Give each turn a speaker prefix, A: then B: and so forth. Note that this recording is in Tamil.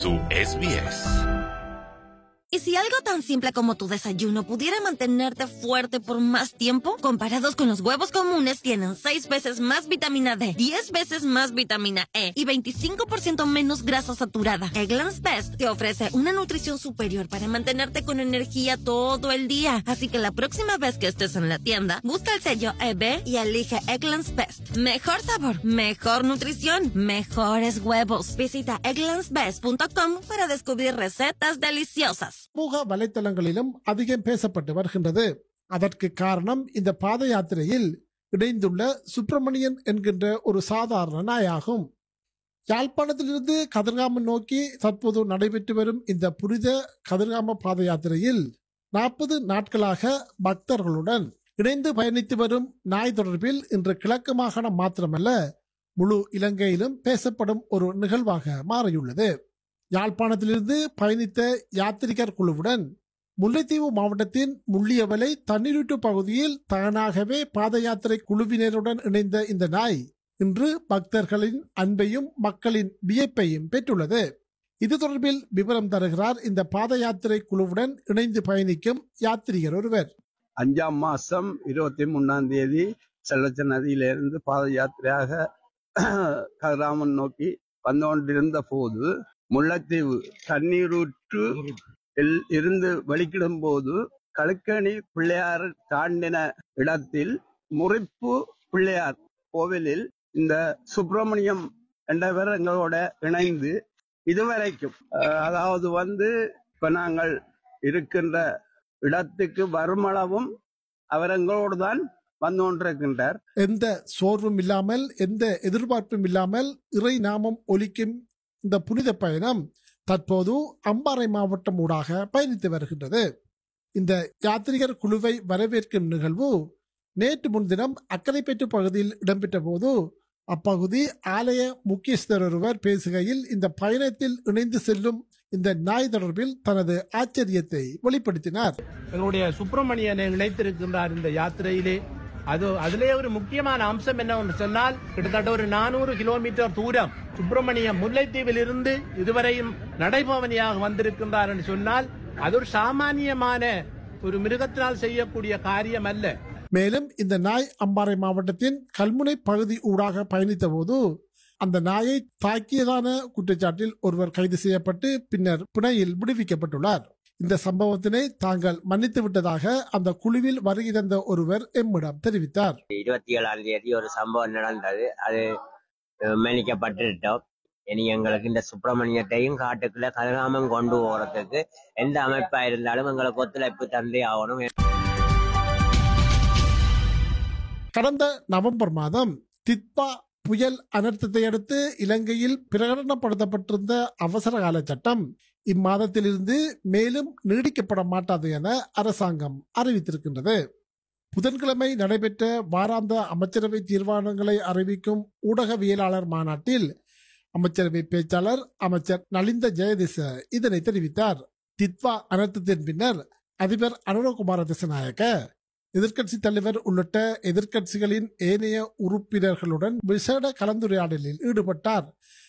A: su SBS.
B: ¿Y si algo tan simple como tu desayuno pudiera mantenerte fuerte por más tiempo? Comparados con los huevos comunes, tienen 6 veces más vitamina D, 10 veces más vitamina E y 25% menos grasa saturada. Eggland's Best te ofrece una nutrición superior para mantenerte con energía todo el día. Así que la próxima vez que estés en la tienda, busca el sello EB y elige Eggland's Best. Mejor sabor, mejor nutrición, mejores huevos. Visita egglandsbest.com para descubrir recetas deliciosas.
C: சமூக வலைத்தளங்களிலும் அதிகம் பேசப்பட்டு வருகின்றது அதற்கு காரணம் இந்த பாத யாத்திரையில் இணைந்துள்ள சுப்பிரமணியன் என்கின்ற ஒரு சாதாரண நாயாகும் யாழ்ப்பாணத்திலிருந்து கதிர்காமம் நோக்கி தற்போது நடைபெற்று வரும் இந்த புனித கதிர்காம பாத யாத்திரையில் நாற்பது நாட்களாக பக்தர்களுடன் இணைந்து பயணித்து வரும் நாய் தொடர்பில் இன்று கிழக்கு மாகாணம் மாத்திரமல்ல முழு இலங்கையிலும் பேசப்படும் ஒரு நிகழ்வாக மாறியுள்ளது யாழ்ப்பாணத்திலிருந்து பயணித்த யாத்திரிகர் குழுவுடன் முல்லைத்தீவு மாவட்டத்தின் முள்ளியவலை தண்ணீரூற்று பகுதியில் தானாகவே பாத யாத்திரை குழுவினருடன் இணைந்த இந்த நாய் இன்று பக்தர்களின் அன்பையும் மக்களின் வியப்பையும் பெற்றுள்ளது இது தொடர்பில் விவரம் தருகிறார் இந்த பாத யாத்திரை குழுவுடன் இணைந்து பயணிக்கும் யாத்ரீகர் ஒருவர்
D: அஞ்சாம் மாசம் இருபத்தி மூணாம் தேதி செல்லச்ச நதியிலிருந்து பாத யாத்திரையாக கதிராமன் நோக்கி வந்து கொண்டிருந்த போது முல்லைத்தீவு தண்ணீரூற்று இல் இருந்து வெளிக்கிடும் போது கழுக்கணி பிள்ளையார் தாண்டின இடத்தில் முறிப்பு பிள்ளையார் கோவிலில் இந்த சுப்பிரமணியம் என்றவர் எங்களோட இணைந்து இதுவரைக்கும் அஹ், அதாவது வந்து இப்ப நாங்கள் இருக்கின்ற இடத்துக்கு வருமளவும் அவர் எங்களோடு தான் வந்து கொண்டிருக்கின்றார்
C: எந்த சோர்வும் இல்லாமல் எந்த எதிர்பார்ப்பும் இல்லாமல் இறை நாமம் ஒலிக்கும் இந்த புனித பயணம் தற்போது அம்பாறை மாவட்டம் ஊடாக பயணித்து வருகின்றது இந்த யாத்ரிகர் குழுவை வரவேற்கும் நிகழ்வு நேற்று முன்தினம் அக்கரைப்பேட்டு பகுதியில் இடம்பெற்ற போது அப்பகுதி ஆலய முக்கியஸ்தர் ஒருவர் பேசுகையில் இந்த பயணத்தில் இணைந்து செல்லும் இந்த நாய் தொடர்பில் தனது ஆச்சரியத்தை வெளிப்படுத்தினார்
E: எங்களுடைய சுப்பிரமணியனை இணைத்திருக்கின்றார் இந்த யாத்திரையிலே அது அதிலே ஒரு முக்கியமான அம்சம் என்னவென்று சொன்னால் கிட்டத்தட்ட ஒரு நானூறு கிலோமீட்டர் தூரம் சுப்பிரமணியம் முல்லைத்தீவில் இருந்து இதுவரையும் நடைபவனியாக வந்திருக்கின்றார் என்று சொன்னால் அது ஒரு சாமானியமான ஒரு மிருகத்தினால் செய்யக்கூடிய காரியம் அல்ல
C: மேலும் இந்த நாய் அம்பாறை மாவட்டத்தின் கல்முனை பகுதி ஊடாக பயணித்த போது அந்த நாயை தாக்கியதான குற்றச்சாட்டில் ஒருவர் கைது செய்யப்பட்டு பின்னர் பிணையில் விடுவிக்கப்பட்டுள்ளார் இந்த சம்பவத்தினை தாங்கள் மன்னித்து விட்டதாக அந்த குழுவில் வருகை தந்த ஒருவர் எம்மிடம் தெரிவித்தார்
F: இருபத்தி ஏழாம் தேதி ஒரு சம்பவம் நடந்தது அது அஹ், மன்னிக்கப்பட்டுட்டோம் இனி எங்களுக்கு இந்த சுப்பிரமணியத்தையும் காட்டுக்குள்ள கதிராமம் கொண்டு போறதுக்கு எந்த அமைப்பா இருந்தாலும் எங்களுக்கு ஒத்துழைப்பு தந்தே ஆகணும்
C: கடந்த நவம்பர் மாதம் தித்பா புயல் அனர்த்தத்தை அடுத்து இலங்கையில் பிரகடனப்படுத்தப்பட்டிருந்த அவசர கால சட்டம் இம்மாதத்திலிருந்து மேலும் நீடிக்கப்பட மாட்டாது என அரசாங்கம் அறிவித்திருக்கின்றது புதன்கிழமை நடைபெற்ற வாராந்த அமைச்சரவை தீர்மானங்களை அறிவிக்கும் ஊடகவியலாளர் மாநாட்டில் அமைச்சரவை பேச்சாளர் அமைச்சர் நலிந்த ஜெயதிச இதனை தெரிவித்தார் தித்வா அனர்த்தத்தின் பின்னர் அதிபர் அனுரகுமார திசநாயக்க எதிர்க்கட்சி தலைவர் உள்ளிட்ட எதிர்க்கட்சிகளின் ஏனைய உறுப்பினர்களுடன் விசேட கலந்துரையாடலில் ஈடுபட்டார்